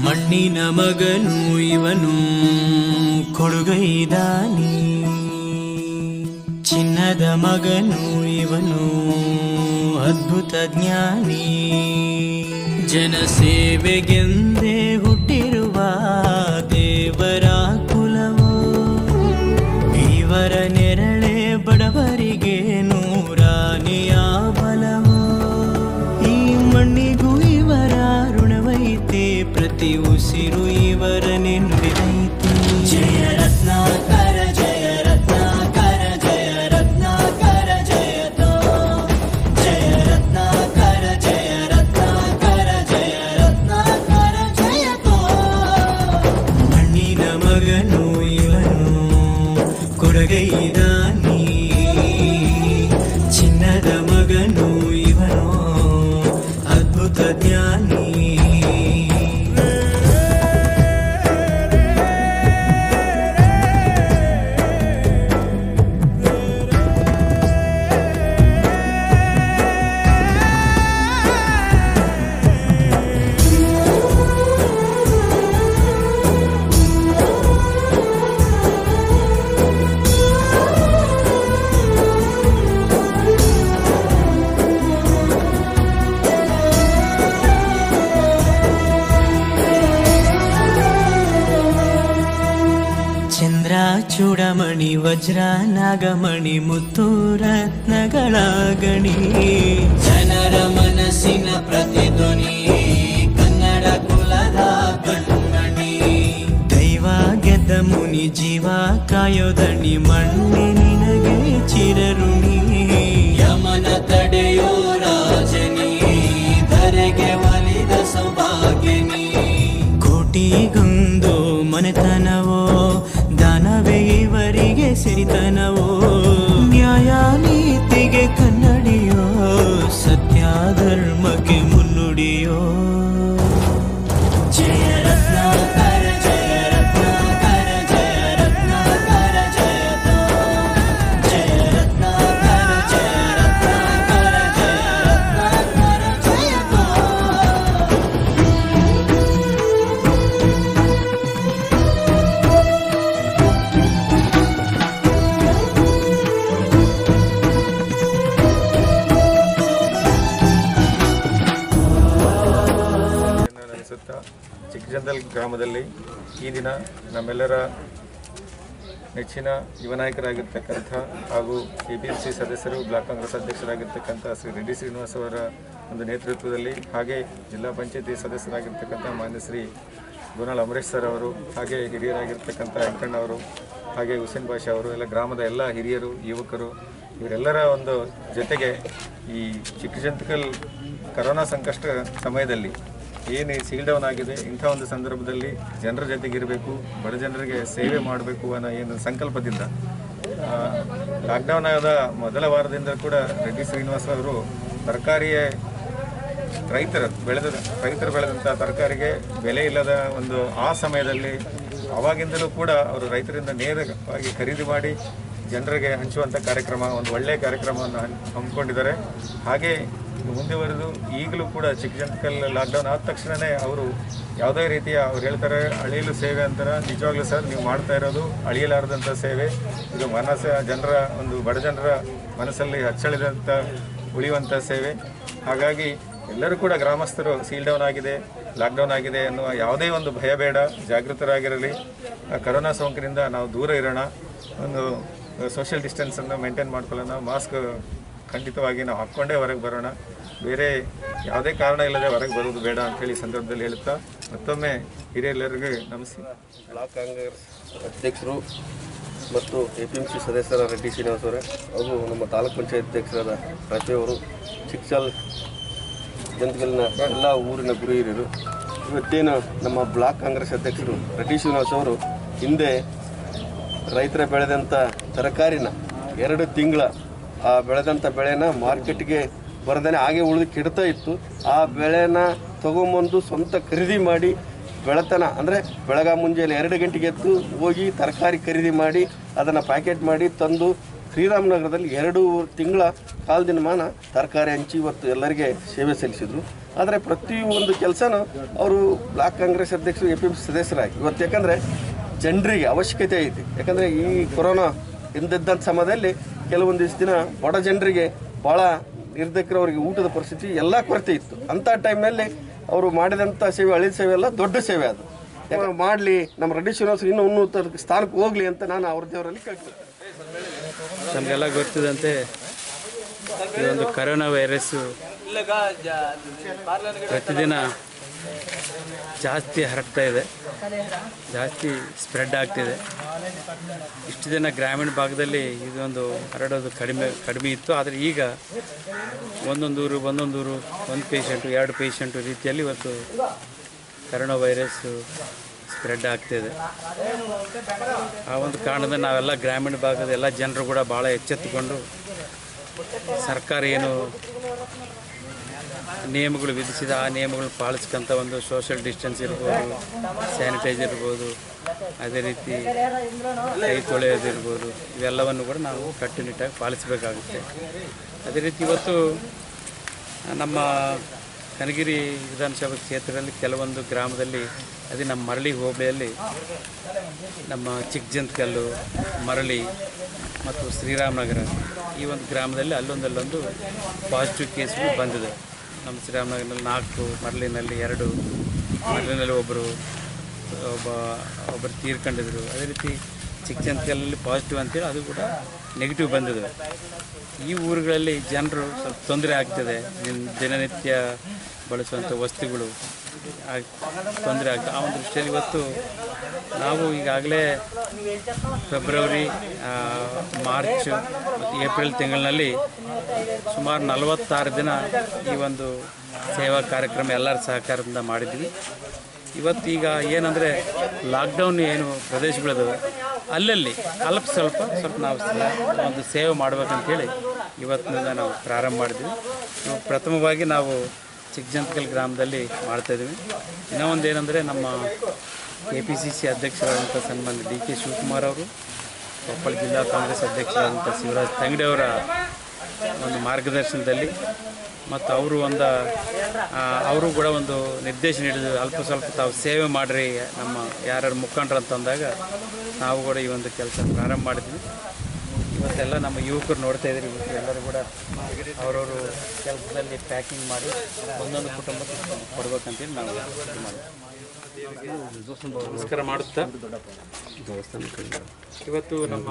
ಮಣ್ಣಿನ ಮಗನು ಇವನು ಕೊಡುಗೈದಾನಿ ಚಿನ್ನದ ಮಗನು ಇವನು ಅದ್ಭುತ ಜ್ಞಾನಿ ಜನಸೇವೆಗೆಂದೇ ಹುಟ್ಟಿರುವ ದೇವರ ಕುಲವೋ ಇವರ ನೆರಳೆ ಬಡವರಿಗೆ ನೂರಾನೆಯ ಬಲವೋ ಈ ಮಣ್ಣಿಗೂ ಇವರ ಋಣವೈತೆ ಪ್ರತಿ ಉಸಿರು ಇವರ ನೆನ್ಪಿದೈತೆ ಜಯ ರತ್ನಾಕರ ಜಯ ರತ್ನಾಕರ ಜಯ ರತ್ನಾಕರ ಜಯತೋ ಜಯ ರತ್ನಾಕರ ಜಯ ರತ್ನಾಕರ ಜಯ ರತ್ನಾಕರ ಜಯತೋ ಮಣ್ಣಿನ ಮಗನು ಇವನು ಕೊಡಗೈದಾನಿ ಚಿನ್ನದ ಮಗನು ಇವನು ಅದ್ಭುತ ಜ್ಞಾನಿ ಚಂದ್ರ ಚೂಡಮಣಿ ವಜ್ರ ನಾಗಮಣಿ ಮುತ್ತು ರತ್ನಗಳ ಗಣಿ ಜನರ ಮನಸ್ಸಿನ ಪ್ರತಿಧ್ವನಿ ಕನ್ನಡ ಕುಲದ ಕಣ್ಮಣಿ ದೈವ ಗೆದ್ದ ಮುನಿ ಜೀವ ಕಾಯೋದಣಿ ಮಣ್ಣಿ ನಿನಗೆ ಚಿರಋಣಿ ಯಮನ ತಡೆಯೋ ರಾಜನಿ ಧರೆಗೆ ಒಲಿದ ಸೌಭಾಗ್ಯನಿ ಕೋಟಿಗೊಂದು ಮನೆತನವೋ ದಾನವೇ ಇವರಿಗೆ ಸಿರಿತನವೋ ನ್ಯಾಯ ನೀತಿಗೆ ಕನ್ನಡಿಯೋ ಸತ್ಯ ಧರ್ಮಕ್ಕೆ ಮುನ್ನುಡಿಯೋ ಜಯ ರತ್ನಾಕರ ಜಯ ರತ್ನಾಕರ ಜಯ ರತ್ನಾಕರ ಜಯತೋ ಜಯ ರತ್ನಾಕರ ಜಯ ರತ್ನಾಕರ ಜಯ ರತ್ನಾಕರ ಜಯತೋ ನಾನು ಅನಿಸುತ್ತಾ ಚಿಕ್ಕಜಂದಲ್ ಗ್ರಾಮದಲ್ಲಿ ಈ ದಿನ ನಮ್ಮೆಲ್ಲರ ನೆಚ್ಚಿನ ಯುವ ನಾಯಕರಾಗಿರ್ತಕ್ಕಂಥ ಹಾಗೂ ಎ ಪಿ ಎಂ ಸಿ ಸದಸ್ಯರು ಬ್ಲಾಕ್ ಕಾಂಗ್ರೆಸ್ ಅಧ್ಯಕ್ಷರಾಗಿರ್ತಕ್ಕಂಥ ಶ್ರೀ ರೆಡ್ಡಿ ಶ್ರೀನಿವಾಸ್ ಅವರ ಒಂದು ನೇತೃತ್ವದಲ್ಲಿ ಹಾಗೆ ಜಿಲ್ಲಾ ಪಂಚಾಯತಿ ಸದಸ್ಯರಾಗಿರ್ತಕ್ಕಂಥ ಮಾನ್ಯ ಶ್ರೀ ಗೋನಾಳ್ ಅಮರೇಶ್ ಸರ್ ಅವರು ಹಾಗೆ ಹಿರಿಯರಾಗಿರ್ತಕ್ಕಂಥ ವೆಂಕಣ್ಣ ಅವರು ಹಾಗೆ ಹುಸೇನ್ ಬಾಷಾ ಅವರು ಎಲ್ಲ ಗ್ರಾಮದ ಎಲ್ಲ ಹಿರಿಯರು ಯುವಕರು ಇವರೆಲ್ಲರ ಒಂದು ಜೊತೆಗೆ ಈ ಚಿಕ್ಕಜಂತಕಲ್ ಕರೋನಾ ಸಂಕಷ್ಟ ಸಮಯದಲ್ಲಿ ಏನು ಸೀಲ್ ಡೌನ್ ಆಗಿದೆ ಇಂಥ ಒಂದು ಸಂದರ್ಭದಲ್ಲಿ ಜನರ ಜೊತೆಗಿರಬೇಕು ಬಡ ಜನರಿಗೆ ಸೇವೆ ಮಾಡಬೇಕು ಅನ್ನೋ ಏನು ಸಂಕಲ್ಪದಿಂದ ಲಾಕ್ಡೌನ್ ಆದ ಮೊದಲ ವಾರದಿಂದ ಕೂಡ ರೆಡ್ಡಿ ಶ್ರೀನಿವಾಸ್ ಅವರು ತರಕಾರಿಯ ರೈತರ ಬೆಳೆದ ರೈತರು ಬೆಳೆದಂಥ ತರಕಾರಿಗೆ ಬೆಲೆ ಇಲ್ಲದ ಒಂದು ಆ ಸಮಯದಲ್ಲಿ ಅವಾಗಿಂದಲೂ ಕೂಡ ಅವರು ರೈತರಿಂದ ನೇರವಾಗಿ ಖರೀದಿ ಮಾಡಿ ಜನರಿಗೆ ಹಂಚುವಂಥ ಕಾರ್ಯಕ್ರಮ ಒಂದು ಒಳ್ಳೆಯ ಕಾರ್ಯಕ್ರಮವನ್ನು ಹನ್- ಹಮ್ಮಿಕೊಂಡಿದ್ದಾರೆ ಹಾಗೆ ಮುಂದುವರೆದು ಈಗಲೂ ಕೂಡ ಚಿಕ್ಕಜಂತಕಲ್ ಲಾಕ್ಡೌನ್ ಆದ ತಕ್ಷಣವೇ ಅವರು ಯಾವುದೇ ರೀತಿಯ ಅವ್ರು ಹೇಳ್ತಾರೆ ಅಳಿಯಲು ಸೇವೆ ಅಂತಾರೆ ನಿಜವಾಗ್ಲೂ ಸರ್ ನೀವು ಮಾಡ್ತಾ ಇರೋದು ಅಳಿಯಲಾರದಂಥ ಸೇವೆ ಇದು ಮನಸ್ಸ ಜನರ ಒಂದು ಬಡ ಜನರ ಮನಸ್ಸಲ್ಲಿ ಹಚ್ಚಳಿದಂಥ ಉಳಿಯುವಂಥ ಸೇವೆ ಹಾಗಾಗಿ ಎಲ್ಲರೂ ಕೂಡ ಗ್ರಾಮಸ್ಥರು ಸೀಲ್ ಡೌನ್ ಆಗಿದೆ ಲಾಕ್ಡೌನ್ ಆಗಿದೆ ಎನ್ನುವ ಯಾವುದೇ ಒಂದು ಭಯ ಬೇಡ ಜಾಗೃತರಾಗಿರಲಿ ಆ ಕರೋನಾ ಸೋಂಕಿನಿಂದ ನಾವು ದೂರ ಇರೋಣ ಒಂದು ಸೋಷಿಯಲ್ ಡಿಸ್ಟೆನ್ಸನ್ನು ಮೇಂಟೈನ್ ಮಾಡ್ಕೊಳ್ಳೋಣ ಮಾಸ್ಕ್ ಖಂಡಿತವಾಗಿ ನಾವು ಹಾಕ್ಕೊಂಡೇ ಹೊರಗೆ ಬರೋಣ ಬೇರೆ ಯಾವುದೇ ಕಾರಣ ಇಲ್ಲದೆ ಹೊರಗೆ ಬರೋದು ಬೇಡ ಅಂತೇಳಿ ಈ ಸಂದರ್ಭದಲ್ಲಿ ಹೇಳುತ್ತಾ ಮತ್ತೊಮ್ಮೆ ಹಿರಿಯರೆಲ್ಲರಿಗೂ ನಮಸ್ತೆ ಬ್ಲಾಕ್ ಕಾಂಗ್ರೆಸ್ ಅಧ್ಯಕ್ಷರು ಮತ್ತು ಎ ಪಿ ಎಂ ಸಿ ಸದಸ್ಯರ ರೆಡ್ಡಿ ಶ್ರೀನಿವಾಸ್ ಅವರೇ ಹಾಗೂ ನಮ್ಮ ತಾಲೂಕ್ ಪಂಚಾಯತ್ ಅಧ್ಯಕ್ಷರಾದ ರಫಿ ಅವರು ಚಿಕ್ಚಾಲ್ ಜನತೆಗಲ್ಲಿನ ಎಲ್ಲ ಊರಿನ ಗುರು ಹಿರಿಯರು ಇವತ್ತೇನು ನಮ್ಮ ಬ್ಲಾಕ್ ಕಾಂಗ್ರೆಸ್ ಅಧ್ಯಕ್ಷರು ರೆಡ್ಡಿ ಶ್ರೀನಿವಾಸ್ ಅವರು ಹಿಂದೆ ರೈತರ ಬೆಳೆದಂಥ ತರಕಾರಿನ ಎರಡು ತಿಂಗಳ ಆ ಬೆಳೆದಂಥ ಬೆಳೆನ ಮಾರ್ಕೆಟ್ಗೆ ಬರದೇನೆ ಹಾಗೆ ಉಳಿದು ಕೆಡ್ತಾ ಇತ್ತು ಆ ಬೆಳೆನ ತಗೊಂಬಂದು ಸ್ವಂತ ಖರೀದಿ ಮಾಡಿ ಬೆಳತನ ಅಂದರೆ ಬೆಳಗ ಮುಂಜಾನೆ ಎರಡು ಗಂಟೆಗೆ ಎದ್ದು ಹೋಗಿ ತರಕಾರಿ ಖರೀದಿ ಮಾಡಿ ಅದನ್ನು ಪ್ಯಾಕೆಟ್ ಮಾಡಿ ತಂದು ಶ್ರೀರಾಮನಗರದಲ್ಲಿ ಎರಡು ತಿಂಗಳ ಕಾಲದಿನ ಮಾನ ತರಕಾರಿ ಹಂಚಿ ಇವತ್ತು ಎಲ್ಲರಿಗೆ ಸೇವೆ ಸಲ್ಲಿಸಿದರು ಆದರೆ ಪ್ರತಿಯೊಂದು ಕೆಲಸನೂ ಅವರು ಬ್ಲಾಕ್ ಕಾಂಗ್ರೆಸ್ ಅಧ್ಯಕ್ಷರು ಎ ಪಿ ಎಂ ಸಿ ಸದಸ್ಯರಾಗಿ ಇವತ್ತು ಯಾಕಂದರೆ ಜನರಿಗೆ ಅವಶ್ಯಕತೆ ಐತಿ ಯಾಕಂದರೆ ಈ ಕೊರೋನಾ ಎಂದಿದ್ದಂಥ ಸಮಯದಲ್ಲಿ ಕೆಲವೊಂದಿಷ್ಟು ದಿನ ಬಡ ಜನರಿಗೆ ಭಾಳ ನಿರ್ಧಕರವರಿಗೆ ಊಟದ ಪರಿಸ್ಥಿತಿ ಎಲ್ಲ ಕೊರತೆ ಇತ್ತು ಅಂಥ ಟೈಮ್ನಲ್ಲಿ ಅವರು ಮಾಡಿದಂಥ ಸೇವೆ ಹಳೆ ಸೇವೆ ಎಲ್ಲ ದೊಡ್ಡ ಸೇವೆ ಅದು ಯಾಕಂದ್ರೆ ಮಾಡಲಿ ನಮ್ಮ ರೆಡ್ಡಿ ಶ್ರೀನಿವಾಸ ಇನ್ನೂ ಉನ್ನತ ಸ್ಥಾನಕ್ಕೆ ಹೋಗಲಿ ಅಂತ ನಾನು ಅವ್ರ ದೇವರಲ್ಲಿ ಕೇಳ್ತೀನಿ ನಮಗೆಲ್ಲ ಗೊತ್ತಿದಂತೆ ಈ ಒಂದು ಕರೋನಾ ವೈರಸ್ಸು ಪ್ರತಿದಿನ ಜಾಸ್ತಿ ಹರಡ್ತಾ ಇದೆ ಜಾಸ್ತಿ ಸ್ಪ್ರೆಡ್ ಆಗ್ತಿದೆ ಇಷ್ಟು ದಿನ ಗ್ರಾಮೀಣ ಭಾಗದಲ್ಲಿ ಇದೊಂದು ಹರಡೋದು ಕಡಿಮೆ ಕಡಿಮೆ ಇತ್ತು ಆದರೆ ಈಗ ಒಂದೊಂದು ಊರು ಒಂದೊಂದು ಊರು ಒಂದು ಪೇಷಂಟು ಎರಡು ಪೇಷಂಟು ರೀತಿಯಲ್ಲಿ ಇವತ್ತು ಕರೋನಾ ವೈರಸ್ಸು ಸ್ಪ್ರೆಡ್ ಆಗ್ತಿದೆ ಆ ಒಂದು ಕಾರಣದಿಂದ ನಾವೆಲ್ಲ ಗ್ರಾಮೀಣ ಭಾಗದ ಎಲ್ಲ ಜನರು ಕೂಡ ಭಾಳ ಎಚ್ಚೆತ್ತುಕೊಂಡು ಸರ್ಕಾರ ಏನು ನಿಯಮಗಳು ವಿಧಿಸಿದ ಆ ನಿಯಮಗಳು ಪಾಲಿಸ್ಕೊಂತ ಒಂದು ಸೋಷಿಯಲ್ ಡಿಸ್ಟೆನ್ಸ್ ಇರ್ಬೋದು ಸ್ಯಾನಿಟೈಸರ್ ಇರ್ಬೋದು ಅದೇ ರೀತಿ ಕೈ ತೊಳೆಯೋದಿರ್ಬೋದು ಇವೆಲ್ಲವನ್ನು ಕೂಡ ನಾವು ಕಟ್ಟುನಿಟ್ಟಾಗಿ ಪಾಲಿಸಬೇಕಾಗುತ್ತೆ ಅದೇ ರೀತಿ ಇವತ್ತು ನಮ್ಮ ಕನಗಿರಿ ವಿಧಾನಸಭಾ ಕ್ಷೇತ್ರದಲ್ಲಿ ಕೆಲವೊಂದು ಗ್ರಾಮದಲ್ಲಿ ಅದೇ ನಮ್ಮ ಮರಳಿ ಹೋಬಳಿಯಲ್ಲಿ ನಮ್ಮ ಚಿಕ್ಕಜಂತಕಲ್ಲು ಮರಳಿ ಮತ್ತು ಶ್ರೀರಾಮನಗರ ಈ ಒಂದು ಗ್ರಾಮದಲ್ಲಿ ಅಲ್ಲೊಂದಲ್ಲೊಂದು ಪಾಸಿಟಿವ್ ಕೇಸ್ಗಳು ಬಂದಿದೆ ನಮ್ಮ ಶ್ರೀರಾಮನಗರದಲ್ಲಿ ನಾಲ್ಕು ಮರಳಿನಲ್ಲಿ ಎರಡು ಮರಳಿನಲ್ಲಿ ಒಬ್ಬರು ಒಬ್ಬ ಒಬ್ಬರು ತೀರ್ಕೊಂಡಿದ್ರು ಅದೇ ರೀತಿ ಚಿಕ್ಕಜಂತಕಲ್ಲಲ್ಲಿ ಪಾಸಿಟಿವ್ ಅಂತೇಳಿ ಅದು ಕೂಡ ನೆಗೆಟಿವ್ ಬಂದಿದೆ ಈ ಊರುಗಳಲ್ಲಿ ಜನರು ಸ್ವಲ್ಪ ತೊಂದರೆ ಆಗ್ತದೆ ದಿನ- ದಿನನಿತ್ಯ ಬಳಸುವಂಥ ವಸ್ತುಗಳು ಆಗ್- ತೊಂದರೆ ಆಗ್ತದೆ ಆ ಒಂದು ದೃಷ್ಟಿಯಲ್ಲಿ ಇವತ್ತು ನಾವು ಈಗಾಗಲೇ ಫೆಬ್ರವರಿ ಆ, ಮಾರ್ಚ್ ಮತ್ತು ಏಪ್ರಿಲ್ ತಿಂಗಳಿನಲ್ಲಿ ಸುಮಾರು ನಲವತ್ತಾರು ದಿನ ಈ ಒಂದು ಸೇವಾ ಕಾರ್ಯಕ್ರಮ ಎಲ್ಲರ ಸಹಕಾರದಿಂದ ಮಾಡಿದ್ವಿ ಇವತ್ತೀಗ ಏನಂದರೆ ಲಾಕ್ಡೌನ್ ಏನು ಪ್ರದೇಶಗಳಿದಾವೆ ಅಲ್ಲಲ್ಲಿ ಅಲ್ಪ ಸ್ವಲ್ಪ ಸ್ವಲ್ಪ ನಾವು ಸ- ಒಂದು ಸೇವೆ ಮಾಡ್ಬೇಕಂತೇಳಿ ಇವತ್ತಿನಿಂದ ನಾವು ಪ್ರಾರಂಭ ಮಾಡಿದ್ವಿ ನಾವು ಪ್ರಥಮವಾಗಿ ನಾವು ಚಿಕ್ಕಜಂತಕಲ್ ಗ್ರಾಮದಲ್ಲಿ ಮಾಡ್ತಾಯಿದ್ವಿ ಇನ್ನೂ ಒಂದು ಏನಂದರೆ ನಮ್ಮ ಕೆ ಪಿ ಸಿ ಸಿ ಅಧ್ಯಕ್ಷರಾದಂಥ ಸನ್ಮಾನ್ಯ ಡಿ ಕೆ ಶಿವಕುಮಾರ್ ಅವರು ಕೊಪ್ಪಳ ಜಿಲ್ಲಾ ಕಾಂಗ್ರೆಸ್ ಅಧ್ಯಕ್ಷರಾದಂಥ ಶಿವರಾಜ್ ತಂಗಡಿ ಅವರ ಒಂದು ಮಾರ್ಗದರ್ಶನದಲ್ಲಿ ಮತ್ತು ಅವರು ಒಂದು ಆ, ಅವರು ಕೂಡ ಒಂದು ನಿರ್ದೇಶನ ನೀಡಿದ್ರು ಅಲ್ಪ ಸ್ವಲ್ಪ ತಾವು ಸೇವೆ ಮಾಡಿರಿ ನಮ್ಮ ಯಾರ್ಯಾರು ಮುಖಂಡರು ಅಂತಂದಾಗ ನಾವು ಕೂಡ ಈ ಒಂದು ಕೆಲಸ ಪ್ರಾರಂಭ ಮಾಡಿದ್ವಿ ಇವತ್ತೆಲ್ಲ ನಮ್ಮ ಯುವಕರು ನೋಡ್ತಾ ಇದ್ದೀರಿ ಇವತ್ತು ಎಲ್ಲರೂ ಕೂಡ ಅವರವರು ಕೆಲಸದಲ್ಲಿ ಪ್ಯಾಕಿಂಗ್ ಮಾಡಿ ಒಂದೊಂದು ಕುಟುಂಬಕ್ಕೆ ಕೊಡ್ಬೇಕಂತೇಳಿ ನಾವು ಇದು ಮಾಡಿದ್ವಿ ನಮಸ್ಕಾರ ಮಾಡುತ್ತಾ ಇವತ್ತು ನಮ್ಮ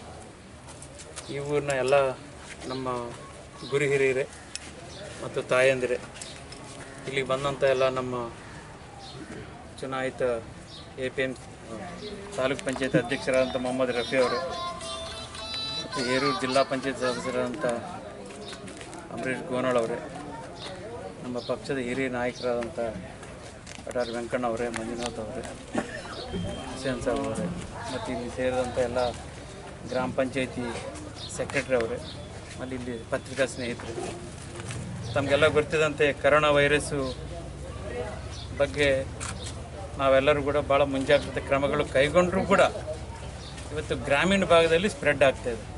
ಈ ಊರಿನ ಎಲ್ಲ ನಮ್ಮ ಗುರು ಹಿರಿಯರೇ ಮತ್ತು ತಾಯಂದಿರೇ ಇಲ್ಲಿಗೆ ಬಂದಂಥ ಎಲ್ಲ ನಮ್ಮ ಚುನಾಯಿತ A P M taluk panchayat ಅಧ್ಯಕ್ಷರಾದಂಥ ಮೊಹಮ್ಮದ್ ರಫಿ ಅವರು ಮತ್ತು ಹೇರೂರು ಜಿಲ್ಲಾ ಪಂಚಾಯತ್ ಸದಸ್ಯರಾದಂಥ ಅಂಬರೀಷ್ ಗೋನಾಳ್ ಅವರೇ ನಮ್ಮ ಪಕ್ಷದ ಹಿರಿಯ ನಾಯಕರಾದಂಥ ಡಾಕ್ಟರ್ ವೆಂಕಣ್ಣ ಅವರೇ ಮಂಜುನಾಥ್ ಅವರೇ ಹುಸೇನ್ ಸಾಬ್ ಅವರೇ ಮತ್ತು ಇಲ್ಲಿ ಸೇರಿದಂಥ ಎಲ್ಲ ಗ್ರಾಮ ಪಂಚಾಯತಿ ಸೆಕ್ರೆಟರಿ ಅವರೇ ಅಲ್ಲಿ ಇಲ್ಲಿ ಪತ್ರಿಕಾ ಸ್ನೇಹಿತರು ತಮಗೆಲ್ಲ ಗೊತ್ತಿದಂತೆ ಕರೋನಾ ವೈರಸ್ಸು ಬಗ್ಗೆ ನಾವೆಲ್ಲರೂ ಕೂಡ ಭಾಳ ಮುಂಜಾಗ್ರತೆ ಕ್ರಮಗಳು ಕೈಗೊಂಡರೂ ಕೂಡ ಇವತ್ತು ಗ್ರಾಮೀಣ ಭಾಗದಲ್ಲಿ ಸ್ಪ್ರೆಡ್ ಆಗ್ತಾ ಇದೆ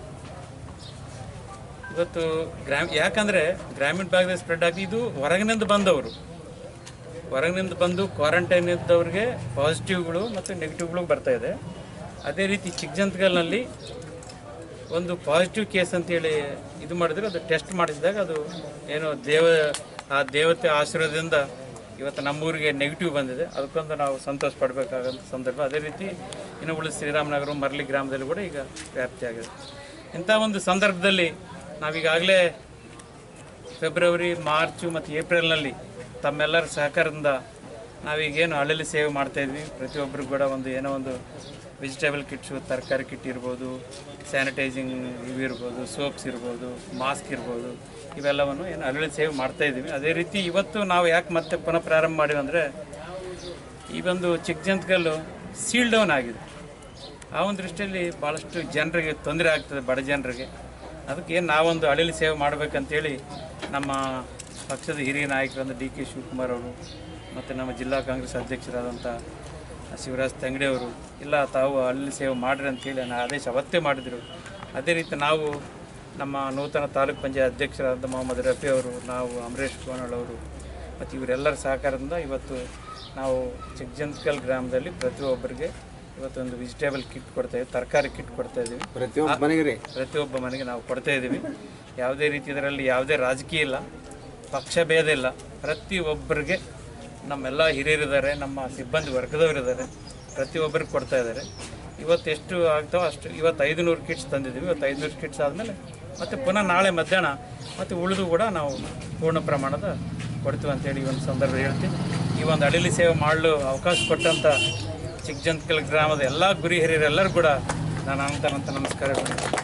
ಇವತ್ತು ಗ್ರಾಮ ಯಾಕಂದರೆ ಗ್ರಾಮೀಣ ಭಾಗದಲ್ಲಿ ಸ್ಪ್ರೆಡ್ ಆಗಿ ಇದು ಹೊರಗಿನಿಂದ ಬಂದವರು ಹೊರಗಿನಿಂದ ಬಂದು ಕ್ವಾರಂಟೈನ್ ಇದ್ದವ್ರಿಗೆ ಪಾಸಿಟಿವ್ಗಳು ಮತ್ತು ನೆಗೆಟಿವ್ಗಳು ಬರ್ತಾ ಇದೆ ಅದೇ ರೀತಿ ಚಿಕ್ಕಜಂತಗಲ್ನಲ್ಲಿ ಒಂದು ಪಾಸಿಟಿವ್ ಕೇಸ್ ಅಂತೇಳಿ ಇದು ಮಾಡಿದ್ರೆ ಅದು ಟೆಸ್ಟ್ ಮಾಡಿಸಿದಾಗ ಅದು ಏನೋ ದೇವ ಆ ದೇವತೆ ಆಶೀರ್ವಾದದಿಂದ ಇವತ್ತು ನಮ್ಮೂರಿಗೆ ನೆಗೆಟಿವ್ ಬಂದಿದೆ ಅದಕ್ಕೊಂದು ನಾವು ಸಂತೋಷ ಪಡಬೇಕಾದಂಥ ಸಂದರ್ಭ ಅದೇ ರೀತಿ ಇನ್ನು ಉಳಿದ ಶ್ರೀರಾಮನಗರ ಮರಳಿ ಗ್ರಾಮದಲ್ಲಿ ಕೂಡ ಈಗ ವ್ಯಾಪ್ತಿಯಾಗಿದೆ ಇಂಥ ಒಂದು ಸಂದರ್ಭದಲ್ಲಿ ನಾವೀಗಾಗಲೇ ಫೆಬ್ರವರಿ ಮಾರ್ಚು ಮತ್ತು ಏಪ್ರಿಲ್ನಲ್ಲಿ ತಮ್ಮೆಲ್ಲರ ಸಹಕಾರದಿಂದ ನಾವೀಗೇನು ಹಳ್ಳಿ ಸೇವೆ ಮಾಡ್ತಾಯಿದ್ವಿ ಪ್ರತಿಯೊಬ್ಬರು ಕೂಡ ಒಂದು ಏನೋ ಒಂದು ವೆಜಿಟೇಬಲ್ ಕಿಟ್ಸು ತರಕಾರಿ ಕಿಟ್ ಇರ್ಬೋದು ಸ್ಯಾನಿಟೈಸಿಂಗ್ ಇವು ಇರ್ಬೋದು ಸೋಪ್ಸ್ ಇರ್ಬೋದು ಮಾಸ್ಕ್ ಇರ್ಬೋದು ಇವೆಲ್ಲವನ್ನು ಏನು ಹಳ್ಳಿ ಸೇವೆ ಮಾಡ್ತಾಯಿದ್ವಿ ಅದೇ ರೀತಿ ಇವತ್ತು ನಾವು ಯಾಕೆ ಮತ್ತೆ ಪುನಃ ಪ್ರಾರಂಭ ಮಾಡಿವಿ ಅಂದರೆ ಈ ಒಂದು ಚಿಕ್ಕಜಂತಕಲ್ಲು ಸೀಲ್ ಡೌನ್ ಆಗಿದೆ ಆ ಒಂದು ದೃಷ್ಟಿಯಲ್ಲಿ ಭಾಳಷ್ಟು ಜನರಿಗೆ ತೊಂದರೆ ಆಗ್ತದೆ ಬಡ ಜನರಿಗೆ ಅದಕ್ಕೆ ಏನು ನಾವೊಂದು ಹಳ್ಳಿ ಸೇವೆ ಮಾಡಬೇಕಂತೇಳಿ ನಮ್ಮ ಪಕ್ಷದ ಹಿರಿಯ ನಾಯಕರಾದ ಡಿ ಕೆ ಶಿವಕುಮಾರ್ ಅವರು ಮತ್ತು ನಮ್ಮ ಜಿಲ್ಲಾ ಕಾಂಗ್ರೆಸ್ ಅಧ್ಯಕ್ಷರಾದಂಥ ಶಿವರಾಜ್ ತಂಗಡಿ ಅವರು ಇಲ್ಲ ತಾವು ಹಳ್ಳಿ ಸೇವೆ ಮಾಡ್ರಿ ಅಂತೇಳಿ ನಾನು ಆದೇಶ ಅವತ್ತೇ ಮಾಡಿದರು ಅದೇ ರೀತಿ ನಾವು ನಮ್ಮ ನೂತನ ತಾಲೂಕು ಪಂಚಾಯತ್ ಅಧ್ಯಕ್ಷರಾದ ಮೊಹಮ್ಮದ್ ರಫಿ ಅವರು ನಾವು ಅಮರೇಶ್ ಕೋನಳ್ ಅವರು ಮತ್ತು ಇವರೆಲ್ಲರ ಸಹಕಾರದಿಂದ ಇವತ್ತು ನಾವು ಚಿಕ್ಕಜಂತ್ಕಲ್ ಗ್ರಾಮದಲ್ಲಿ ಪ್ರತಿಯೊಬ್ಬರಿಗೆ ಇವತ್ತೊಂದು ವೆಜಿಟೇಬಲ್ ಕಿಟ್ ಕೊಡ್ತಾ ಇದ್ದೀವಿ ತರಕಾರಿ ಕಿಟ್ ಕೊಡ್ತಾ ಇದ್ದೀವಿ ಪ್ರತಿಯೊಬ್ಬ ಮನೆಗೆ ಪ್ರತಿಯೊಬ್ಬ ಮನೆಗೆ ನಾವು ಕೊಡ್ತಾ ಇದ್ದೀವಿ ಯಾವುದೇ ರೀತಿ ಇದರಲ್ಲಿ ಯಾವುದೇ ರಾಜಕೀಯ ಇಲ್ಲ ಪಕ್ಷ ಭೇದ ಇಲ್ಲ ಪ್ರತಿಯೊಬ್ಬರಿಗೆ ನಮ್ಮೆಲ್ಲ ಹಿರಿಯರಿದ್ದಾರೆ ನಮ್ಮ ಸಿಬ್ಬಂದಿ ವರ್ಗದವರಿದ್ದಾರೆ ಪ್ರತಿಯೊಬ್ಬರಿಗೆ ಕೊಡ್ತಾ ಇದ್ದಾರೆ ಇವತ್ತು ಎಷ್ಟು ಆಗ್ತಾವೋ ಅಷ್ಟು ಇವತ್ತು ಐದುನೂರು ಕಿಟ್ಸ್ ತಂದಿದ್ದೀವಿ ಇವತ್ತು ಐದುನೂರು ಕಿಟ್ಸ್ ಆದಮೇಲೆ ಮತ್ತು ಪುನಃ ನಾಳೆ ಮಧ್ಯಾಹ್ನ ಮತ್ತು ಉಳಿದು ಕೂಡ ನಾವು ಪೂರ್ಣ ಪ್ರಮಾಣದ ಕೊಡ್ತೀವಿ ಅಂತೇಳಿ ಈ ಒಂದು ಸಂದರ್ಭ ಹೇಳ್ತೀನಿ ಈ ಒಂದು ಅಡಿಲಿ ಸೇವೆ ಮಾಡಲು ಅವಕಾಶ ಕೊಟ್ಟಂಥ ಚಿಕ್ಕಜಂತ್ಕಲ್ ಗ್ರಾಮದ ಎಲ್ಲ ಗುರಿ ಹಿರಿಯರೆಲ್ಲರೂ ಕೂಡ ನಾನು ಅನಂತ ಅನಂತ ನಮಸ್ಕಾರ